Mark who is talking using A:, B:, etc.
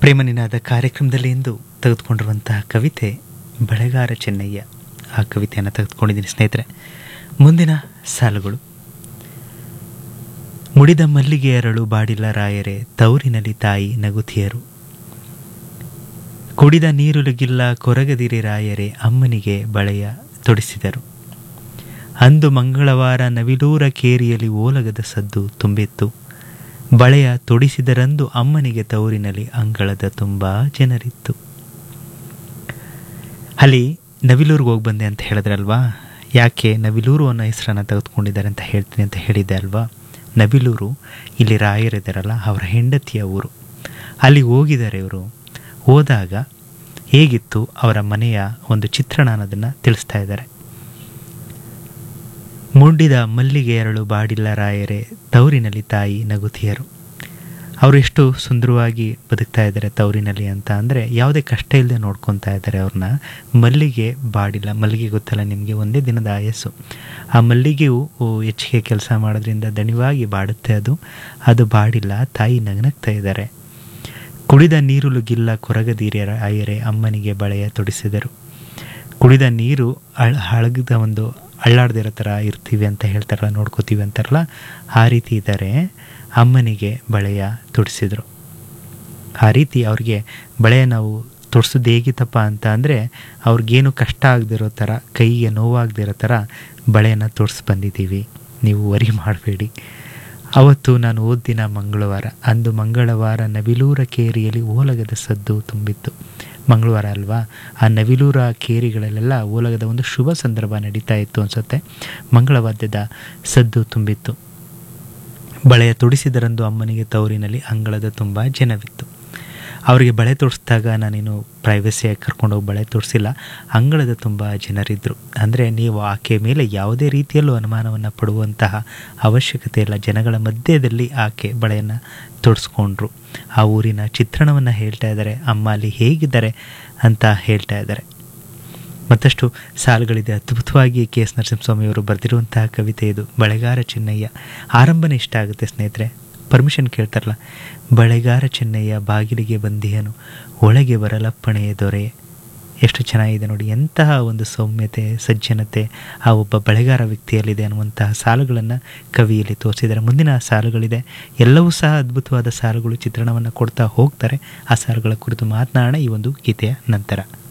A: ಪ್ರೇಮನಿನಾದ ಕಾರ್ಯಕ್ರಮದಲ್ಲಿ ಇಂದು ತೆಗೆದುಕೊಂಡಿರುವಂತಹ ಕವಿತೆ ಬೆಳೆಗಾರ ಚೆನ್ನಯ್ಯ ಆ ಕವಿತೆಯನ್ನು ತೆಗೆದುಕೊಂಡಿದ್ದೀನಿ ಸ್ನೇಹಿತರೆ ಮುಂದಿನ ಸಾಲುಗಳು ಮುಡಿದ ಮಲ್ಲಿಗೆ ಅರಳು ಬಾಡಿಲ್ಲ ರಾಯರೇ ತೌರಿನಲ್ಲಿ ತಾಯಿ ನಗುತಿಯರು ಕುಡಿದ ನೀರುಲಗಿಲ್ಲ ಕೊರಗದಿರಿ ರಾಯರೇ ಅಮ್ಮನಿಗೆ ಬಳೆಯ ತೊಡಿಸಿದರು ಅಂದು ಮಂಗಳವಾರ ನವಿಲೂರ ಕೇರಿಯಲ್ಲಿ ಓಲಗದ ಸದ್ದು ತುಂಬಿತ್ತು ಬಳೆಯ ತೊಡಿಸಿದರಂದು ಅಮ್ಮನಿಗೆ ತೌರಿನಲ್ಲಿ ಅಂಗಳದ ತುಂಬ ಜನರಿತ್ತು ಅಲ್ಲಿ ನವಿಲೂರಿಗೆ ಹೋಗಿ ಬಂದೆ ಅಂತ ಹೇಳಿದ್ರಲ್ವಾ ಯಾಕೆ ನವಿಲೂರು ಅನ್ನೋ ಹೆಸರನ್ನು ತೆಗೆದುಕೊಂಡಿದ್ದಾರೆ ಅಂತ ಹೇಳ್ತೀನಿ ಅಂತ ಹೇಳಿದ್ದೆ ಅಲ್ವಾ ನವಿಲೂರು ಇಲ್ಲಿ ರಾಯರಿದ್ದಾರಲ್ಲ ಅವರ ಹೆಂಡತಿಯ ಊರು ಅಲ್ಲಿ ಹೋಗಿದ್ದಾರೆ ಇವರು ಹೋದಾಗ ಹೇಗಿತ್ತು ಅವರ ಮನೆಯ ಒಂದು ಚಿತ್ರಣ ಅನ್ನೋದನ್ನು ತಿಳಿಸ್ತಾ ಇದ್ದಾರೆ ಮುಂಡಿದ ಮಲ್ಲಿಗೆ ಎರಳು ಬಾಡಿಲ್ಲ ರಾಯರೇ ತೌರಿನಲ್ಲಿ ತಾಯಿ ನಗುತಿಯರು ಅವರು ಎಷ್ಟು ಸುಂದರವಾಗಿ ಬದುಕ್ತಾ ಇದ್ದಾರೆ ತೌರಿನಲ್ಲಿ ಅಂತ ಅಂದರೆ ಯಾವುದೇ ಕಷ್ಟ ಇಲ್ಲದೆ ನೋಡ್ಕೊತಾ ಇದ್ದಾರೆ ಅವ್ರನ್ನ ಮಲ್ಲಿಗೆ ಬಾಡಿಲ್ಲ ಮಲ್ಲಿಗೆ ಗೊತ್ತಲ್ಲ ನಿಮಗೆ ಒಂದೇ ದಿನದ ಆಯಸ್ಸು ಆ ಮಲ್ಲಿಗೆಯು ಹೆಚ್ಚಿಗೆ ಕೆಲಸ ಮಾಡೋದ್ರಿಂದ ದಣಿವಾಗಿ ಬಾಡುತ್ತೆ ಅದು ಅದು ಬಾಡಿಲ್ಲ ತಾಯಿ ನಗನಗ್ತಾ ಇದ್ದಾರೆ ಕುಡಿದ ನೀರು ಲುಗಿಲ್ಲ ಕೊರಗದೀರ್ಯರ ಆಯರೆ ಅಮ್ಮನಿಗೆ ಬಳೆಯ ತೊಡಿಸಿದರು ಕುಡಿದ ನೀರು ಅಳ್ ಹಳಗದ ಒಂದು ಅಳ್ಳಾಡ್ದಿರೋ ಥರ ಇರ್ತೀವಿ ಅಂತ ಹೇಳ್ತಾರಲ್ಲ ನೋಡ್ಕೋತೀವಿ ಅಂತಾರಲ್ಲ ಆ ರೀತಿ ಇದ್ದಾರೆ ಅಮ್ಮನಿಗೆ ಬಳೆಯ ತೊಡಿಸಿದರು ಆ ರೀತಿ ಅವ್ರಿಗೆ ಬಳೆಯ ನಾವು ತೊಡಿಸೋದು ಹೇಗಿತ್ತಪ್ಪ ಅಂತ ಅಂದರೆ ಅವ್ರಿಗೇನು ಕಷ್ಟ ಆಗದಿರೋ ಥರ ಕೈಗೆ ನೋವಾಗದಿರೋ ಥರ ಬಳೆಯನ್ನು ತೊಡಿಸಿ ಬಂದಿದ್ದೀವಿ ನೀವು ವರಿ ಮಾಡಬೇಡಿ ಅವತ್ತು ನಾನು ಓದಿನ ಮಂಗಳವಾರ ಅಂದು ಮಂಗಳವಾರ ನವಿಲೂರ ಕೇರಿಯಲ್ಲಿ ಓಲಗದ ಸದ್ದು ತುಂಬಿತ್ತು ಮಂಗಳವಾರ ಅಲ್ವಾ ಆ ನವಿಲೂರ ಕೇರಿಗಳಲ್ಲೆಲ್ಲ ಓಲಗದ ಒಂದು ಶುಭ ಸಂದರ್ಭ ನಡೀತಾ ಇತ್ತು ಅನಿಸುತ್ತೆ ಮಂಗಳವಾದ್ಯದ ಸದ್ದು ತುಂಬಿತ್ತು ಬಳೆಯ ತೊಡಿಸಿದರಂದು ಅಮ್ಮನಿಗೆ ತೌರಿನಲ್ಲಿ ಅಂಗಳದ ತುಂಬ ಜನವಿತ್ತು ಅವರಿಗೆ ಬಳೆ ತೊಡಿಸಿದಾಗ ನಾನೇನು ಪ್ರೈವಸಿಯಾಗಿ ಕರ್ಕೊಂಡೋಗಿ ಬಳೆ ತೊಡಿಸಿಲ್ಲ ಅಂಗಳದ ತುಂಬ ಜನರಿದ್ದರು ಅಂದರೆ ನೀವು ಆಕೆ ಮೇಲೆ ಯಾವುದೇ ರೀತಿಯಲ್ಲೂ ಅನುಮಾನವನ್ನು ಪಡುವಂತಹ ಅವಶ್ಯಕತೆ ಇಲ್ಲ ಜನಗಳ ಮಧ್ಯದಲ್ಲಿ ಆಕೆ ಬಳೆಯನ್ನು ತೊಡಿಸ್ಕೊಂಡ್ರು ಆ ಊರಿನ ಚಿತ್ರಣವನ್ನು ಹೇಳ್ತಾ ಇದ್ದಾರೆ ಅಮ್ಮ ಅಲ್ಲಿ ಹೇಗಿದ್ದಾರೆ ಅಂತ ಹೇಳ್ತಾ ಇದ್ದಾರೆ ಮತ್ತಷ್ಟು ಸಾಲುಗಳಿದೆ ಅದ್ಭುತವಾಗಿ ಕೆ ಎಸ್ ನರಸಿಂಹಸ್ವಾಮಿಯವರು ಬರೆದಿರುವಂತಹ ಕವಿತೆ ಇದು ಬಳೆಗಾರ ಚೆನ್ನಯ್ಯ ಆರಂಭನೇ ಇಷ್ಟ ಆಗುತ್ತೆ ಸ್ನೇಹಿತರೆ ಪರ್ಮಿಷನ್ ಕೇಳ್ತಾರಲ್ಲ ಬಳೆಗಾರ ಚೆನ್ನಯ್ಯ ಬಾಗಿಲಿಗೆ ಬಂದಿಯನು ಒಳಗೆ ಬರಲಪ್ಪಣೆಯ ದೊರೆ ಎಷ್ಟು ಚೆನ್ನಾಗಿದೆ ನೋಡಿ ಎಂತಹ ಒಂದು ಸೌಮ್ಯತೆ ಸಜ್ಜನತೆ ಆ ಒಬ್ಬ ಬಳೆಗಾರ ವ್ಯಕ್ತಿಯಲ್ಲಿದೆ ಅನ್ನುವಂತಹ ಸಾಲುಗಳನ್ನು ಕವಿಯಲ್ಲಿ ತೋರಿಸಿದ್ದಾರೆ ಮುಂದಿನ ಸಾಲುಗಳಿದೆ ಎಲ್ಲವೂ ಸಹ ಅದ್ಭುತವಾದ ಸಾಲುಗಳು ಚಿತ್ರಣವನ್ನು ಕೊಡ್ತಾ ಹೋಗ್ತಾರೆ ಆ ಸಾಲುಗಳ ಕುರಿತು ಮಾತನಾಡೋಣ ಈ ಒಂದು ಗೀತೆಯ ನಂತರ